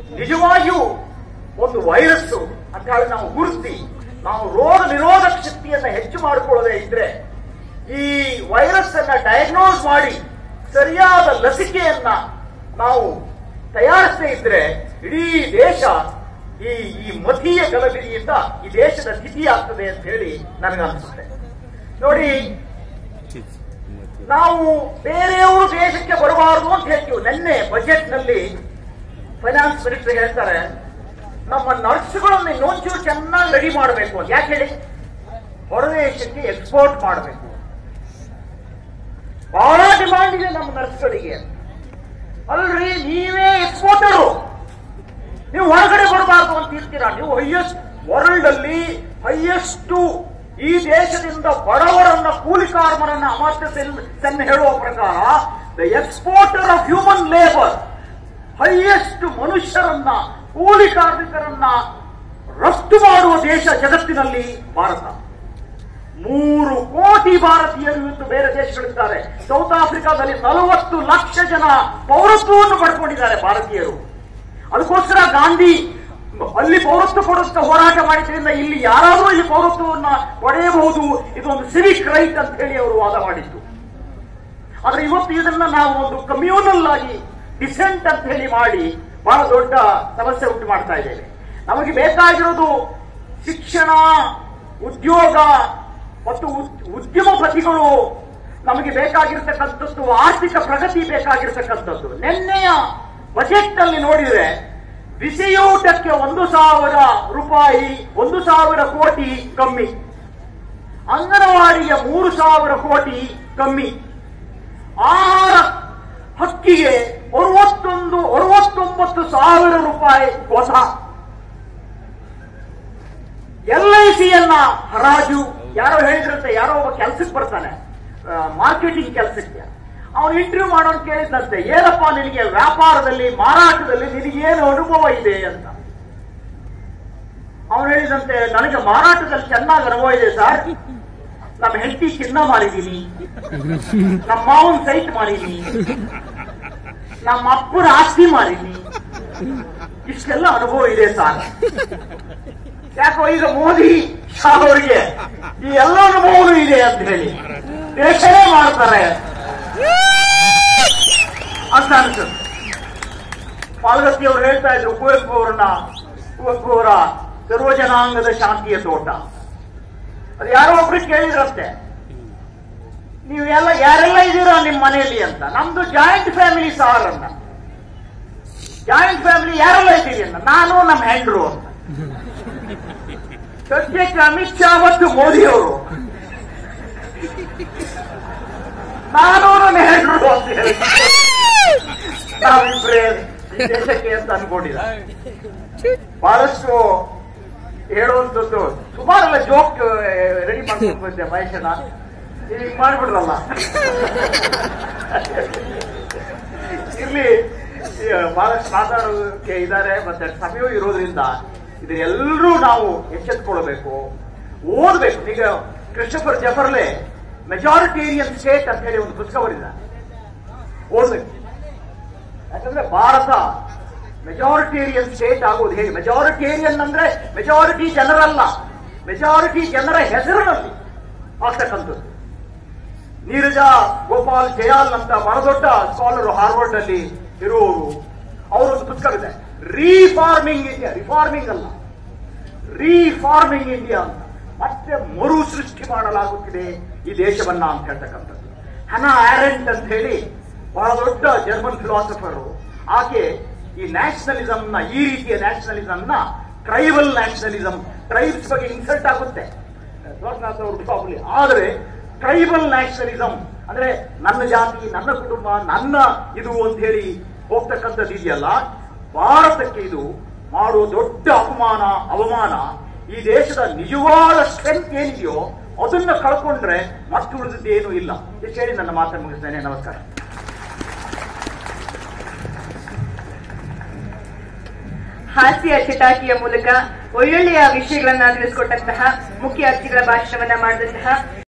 ನಿಜವಾಗಿಯೂ ಒಂದು ವೈರಸ್ ಅಂತ ಹೇಳಿ ನಾವು ಗುರುತಿ ನಾವು ರೋಗ ನಿರೋಧಕ ಶಕ್ತಿಯನ್ನ ಹೆಚ್ಚು ಮಾಡಿಕೊಳ್ಳದೆ ಇದ್ರೆ ಈ ವೈರಸ್ ಅನ್ನ ಡಯಾಗ್ನೋಸ್ ಮಾಡಿ ಸರಿಯಾದ ಲಸಿಕೆಯನ್ನ ನಾವು ತಯಾರಿಸದೇ ಇದ್ರೆ ಇಡೀ ದೇಶ ಈ ಈ ಮತೀಯ ಗಲಭೆಯಿಂದ ಈ ದೇಶದ ಸ್ಥಿತಿ ಆಗ್ತದೆ ಅಂತ ಹೇಳಿ ನನಗನ್ಸುತ್ತೆ ನೋಡಿ ನಾವು ಬೇರೆಯವರು ದೇಶಕ್ಕೆ ಬರಬಾರದು ಅಂತ ಹೇಳ್ತೀವಿ ನಿನ್ನೆ ಬಜೆಟ್ ನಲ್ಲಿ ಫೈನಾನ್ಸ್ ಮಿನಿಸ್ಟರ್ ಹೇಳ್ತಾರೆ ನಮ್ಮ ನರ್ಸ್ಗಳನ್ನು ಇನ್ನೊಂಚೂರು ಚೆನ್ನಾಗಿ ರೆಡಿ ಮಾಡಬೇಕು ಅಂತ ಯಾಕೆ ಹೇಳಿ ಹೊರದೇಶಕ್ಕೆ ಎಕ್ಸ್ಪೋರ್ಟ್ ಮಾಡಬೇಕು ಬಹಳ ಡಿಮಾಂಡ್ ಇದೆ ನಮ್ಮ ನರ್ಸ್ಗಳಿಗೆ ಅಲ್ರಿ ನೀವೇ ಎಕ್ಸ್ಪೋರ್ಟರು ನೀವು ಹೊರಗಡೆ ಬರಬಾರ್ದು ಅಂತ ಇರ್ತೀರಾ ನೀವು ಹೈಯೆಸ್ಟ್ ವರ್ಲ್ಡ್ ಅಲ್ಲಿ ಹೈಯೆಸ್ಟ್ ಈ ದೇಶದಿಂದ ಬಡವರನ್ನ ಕೂಲಿಕಾರ್ಮರನ್ನ ಅಮಾತ್ಯ ಸೆನ್ ಹೇಳುವ ಪ್ರಕಾರ the exporter of human labour highest ಮನುಷ್ಯರನ್ನ ಕೂಲಿ ಕಾರ್ಮಿಕರನ್ನ ರಫ್ತು ಮಾಡುವ ದೇಶ ಜಗತ್ತಿನಲ್ಲಿ ಭಾರತ ಮೂರು ಕೋಟಿ ಭಾರತೀಯರು ಇವತ್ತು ಬೇರೆ ದೇಶಗಳಿದ್ದಾರೆ ಸೌತ್ ಆಫ್ರಿಕಾದಲ್ಲಿ ನಲವತ್ತು ಲಕ್ಷ ಜನ ಪೌರತ್ವವನ್ನು ಪಡ್ಕೊಂಡಿದ್ದಾರೆ ಭಾರತೀಯರು ಅದಕ್ಕೋಸ್ಕರ ಗಾಂಧಿ ಅಲ್ಲಿ ಪೌರತ್ವ ಕೊಡುತ್ತ ಹೋರಾಟ ಮಾಡಿದ್ರಿಂದ ಇಲ್ಲಿ ಯಾರಾದರೂ ಇಲ್ಲಿ ಪೌರತ್ವವನ್ನ ಪಡೆಯಬಹುದು ಇದೊಂದು ಸಿವಿಕ್ ರೈಟ್ ಅಂತ ಹೇಳಿ ಅವರು ವಾದ ಮಾಡಿದ್ದು ಆದ್ರೆ ಇವತ್ತು ಇದನ್ನ ನಾವು ಒಂದು ಕಮ್ಯೂನಲ್ ಆಗಿ ಡಿಸೆಂಟ್ ಅಂತ ಹೇಳಿ ಮಾಡಿ ಬಹಳ ದೊಡ್ಡ ಸಮಸ್ಯೆ ಉಂಟು ಮಾಡ್ತಾ ಇದ್ದೇವೆ ನಮಗೆ ಬೇಕಾಗಿರೋದು ಶಿಕ್ಷಣ ಉದ್ಯೋಗ ಮತ್ತು ಉದ್- ಉದ್ಯಮಪತಿಗಳು ನಮಗೆ ಬೇಕಾಗಿರ್ತಕ್ಕಂಥದ್ದು ಆರ್ಥಿಕ ಪ್ರಗತಿ ಬೇಕಾಗಿರ್ತಕ್ಕಂಥದ್ದು ನಿನ್ನೆಯ ಬಜೆಟ್ ನಲ್ಲಿ ನೋಡಿದ್ರೆ ಬಿಸಿಯೂಟಕ್ಕೆ ಒಂದು ಸಾವಿರ ರೂಪಾಯಿ ಒಂದು ಸಾವಿರ ಕೋಟಿ ಕಮ್ಮಿ ಅಂಗನವಾಡಿಗೆ ಮೂರು ಸಾವಿರ ಕೋಟಿ ಕಮ್ಮಿ ಆಹಾರ ಹಕ್ಕಿಗೆ ಅರವತ್ತೊಂದು ಅರವತ್ತೊಂಬತ್ತು ಸಾವಿರ ರೂಪಾಯಿ ಹೊಸ ಎಲ್ ಐ ಸಿಯನ್ನ ಹರಾಜು ಯಾರೋ ಹೇಳಿದ್ರಂತೆ ಯಾರೋ ಒಬ್ಬ ಕೆಲ್ಸಕ್ಕೆ ಬರ್ತಾನೆ ಮಾರ್ಕೆಟಿಂಗ್ ಕೆಲಸಕ್ಕೆ ಅವನು ಇಂಟರ್ವ್ಯೂ ಮಾಡೋನ್ ಕೇಳಿದಂತೆ ಏನಪ್ಪ ನಿನಗೆ ವ್ಯಾಪಾರದಲ್ಲಿ ಮಾರಾಟದಲ್ಲಿ ನಿನಗೇನು ಅನುಭವ ಇದೆ ಅಂತ ಅವನು ಹೇಳಿದಂತೆ ನನಗೆ ಮಾರಾಟದಲ್ಲಿ ಚೆನ್ನಾಗಿ ಅನುಭವ ಇದೆ ಸರ್ ನಮ್ಮ ಹೆಂಡತಿ ಚಿನ್ನ ಮಾರಿದ್ದೀನಿ ನಮ್ಮ ಮಾವನ್ ಸೈಟ್ ಮಾರಿದ್ದೀನಿ ನಮ್ಮ ಅಪ್ಪನ ಆಸ್ತಿ ಮಾರಿದ್ದೀನಿ ಇಷ್ಟೆಲ್ಲ ಅನುಭವ ಇದೆ ಸರ್ ಯಾಕೋ ಈಗ ಮೋದಿ ಶಾ ಅವರಿಗೆ ಈ ಎಲ್ಲ ಅನುಭವನೂ ಇದೆ ಅಂತ ಹೇಳಿ ದೇಶನೇ ಮಾಡ್ತಾರೆ ಅಂತ ಅನ್ಸುತ್ತೆ ಪಾಲ್ಗತ್ತಿ ಅವರು ಹೇಳ್ತಾ ಇದ್ರು ಕುವೆಂಪು ಅವರನ್ನ ಕುವೆಂಪು ಅವರ ಸರ್ವಜನಾಂಗದ ಶಾಂತಿಯ ತೋಟ ಅದು ಯಾರೋ ಒಬ್ರು ಕೇಳಿದ್ರಂತೆ ನೀವು ಎಲ್ಲ ಯಾರೆಲ್ಲ ಇದ್ದೀರಾ ನಿಮ್ಮ ಮನೆಯಲ್ಲಿ ಅಂತ ನಮ್ದು ಜಾಯಿಂಟ್ ಫ್ಯಾಮಿಲಿ ಸಾರ್ ಅಂತ ಜಾಯಿಂಟ್ ಫ್ಯಾಮಿಲಿ ಯಾರೆಲ್ಲ ಇದ್ದೀರಿ ಅಂತ ನಾನು ನಮ್ಮ ಹೆಂಡ್ರು ಅಂತ ಸದ್ಯಕ್ಕೆ ಅಮಿತ್ ಶಾ ಮತ್ತು ಮೋದಿ ಅವರು ನಾನು ನನ್ನ ಹೆಂಡ್ರು ಅಂತ ಹೇಳಿ ನಾವಿಬ್ರೇ ಈ ದೇಶಕ್ಕೆ ಅಂತ ಅನ್ಕೊಂಡಿಲ್ಲ ಬಹಳಷ್ಟು ಹೇಳುವಂಥದ್ದು ಸುಮಾರೆಲ್ಲ ಜೋಕ್ ರೆಡಿ ಮಾಡ್ಕೊಂಡು ಬಂದೆ ಮಹೇಶನ ಈಗ ಮಾಡ್ಬಿಡ್ರಲ್ಲ ಇರ್ಲಿ ಈ ಬಹಳಷ್ಟು ಮಾತಾಡೋದಕ್ಕೆ ಇದ್ದಾರೆ ಮತ್ತೆ ಸಮಯವೂ ಇರೋದ್ರಿಂದ ಇದನ್ನೆಲ್ಲರೂ ನಾವು ಎಚ್ಚೆತ್ಕೊಳ್ಬೇಕು ಓದ್ಬೇಕು ಈಗ ಕ್ರಿಸ್ಟಫರ್ ಜಫರ್ಲೆ ಮೆಜಾರಿಟೇರಿಯನ್ ಸ್ಟೇಟ್ ಅಂತ ಹೇಳಿ ಒಂದು ಪುಸ್ತಕ ಬರೆದಿದ್ದಾರೆ ಓದ್ಬೇಕು ಯಾಕಂದ್ರೆ ಭಾರತ ಮೆಜಾರಿಟೇರಿಯನ್ ಸ್ಟೇಟ್ ಆಗೋದು ಹೇಗೆ ಮೆಜಾರಿಟೇರಿಯನ್ ಅಂದ್ರೆ ಮೆಜಾರಿಟಿ ಜನರಲ್ಲ ಮೆಜಾರಿಟಿ ಜನರ ಹೆಸರಿನಲ್ಲಿ ಆಗ್ತಕ್ಕಂಥದ್ದು ನೀರಜ ಗೋಪಾಲ್ ಜಯಾಲ್ ಅಂತ ಬಹಳ ದೊಡ್ಡ ಸ್ಕಾಲರ್ ಹಾರ್ವರ್ಡ್ ಅಲ್ಲಿ ಇರುವವರು ಅವರೊಂದು ಪುಸ್ತಕ ಇದೆ ರೀಫಾರ್ಮಿಂಗ್ ಇಂಡಿಯಾ ರಿಫಾರ್ಮಿಂಗ್ ಅಲ್ಲ ರೀಫಾರ್ಮಿಂಗ್ ಇಂಡಿಯಾ ಅಂತ ಮತ್ತೆ ಮರು ಸೃಷ್ಟಿ ಮಾಡಲಾಗುತ್ತಿದೆ ಈ ದೇಶವನ್ನ ಅಂತ ಹೇಳ್ತಕ್ಕಂಥದ್ದು ಹನಾ ಆರೆಂಟ್ ಅಂತ ಹೇಳಿ ಬಹಳ ದೊಡ್ಡ ಜರ್ಮನ್ ಫಿಲಾಸಫರ್ ಆಕೆ ಈ ನ್ಯಾಷನಲಿಸಂ ನ ಈ ರೀತಿಯ ನ್ಯಾಷನಲಿಸಂ ನ ಟ್ರೈಬಲ್ ನ್ಯಾಷನಲಿಸಂ ಟ್ರೈಬ್ಸ್ ಬಗ್ಗೆ ಇನ್ಸಲ್ಟ್ ಆಗುತ್ತೆ ದ್ವಾರನಾಥ್ ಅವರು ಪ್ರಾಬ್ಲಿ ಆದರೆ ಟ್ರೈಬಲ್ ನ್ಯಾಷನಲಿಸಂ ಅಂದ್ರೆ ನನ್ನ ಜಾತಿ ನನ್ನ ಕುಟುಂಬ ನನ್ನ ಇದು ಅಂತ ಹೇಳಿ ಹೋಗ್ತಕ್ಕಂಥದ್ದು ಇದೆಯಲ್ಲ ಭಾರತಕ್ಕೆ ಇದು ಮಾಡುವ ದೊಡ್ಡ ಅಪಮಾನ ಅವಮಾನ ಈ ದೇಶದ ನಿಜವಾದ ಸ್ಟ್ರೆಂತ್ ಏನಿದೆಯೋ ಅದನ್ನ ಕಳ್ಕೊಂಡ್ರೆ ಮತ್ತೆ ಉಳಿದಿದ್ದು ಏನೂ ಇಲ್ಲ ಇಷ್ಟು ಹೇಳಿ ನನ್ನ ಮಾತನ್ನು ಮುಗಿಸ್ತೇನೆ ನಮಸ್ಕಾರ ಹಾಸ್ಯ ಚಟಾಕಿಯ ಮೂಲಕ ಒಳ್ಳೊಳ್ಳೆಯ ವಿಷಯಗಳನ್ನ ತಿಳಿಸಿಕೊಟ್ಟಂತಹ ಮುಖ್ಯ ಅತಿಥಿಗಳ ಭಾಷಣವನ್ನ ಮಾಡಿದಂತಹ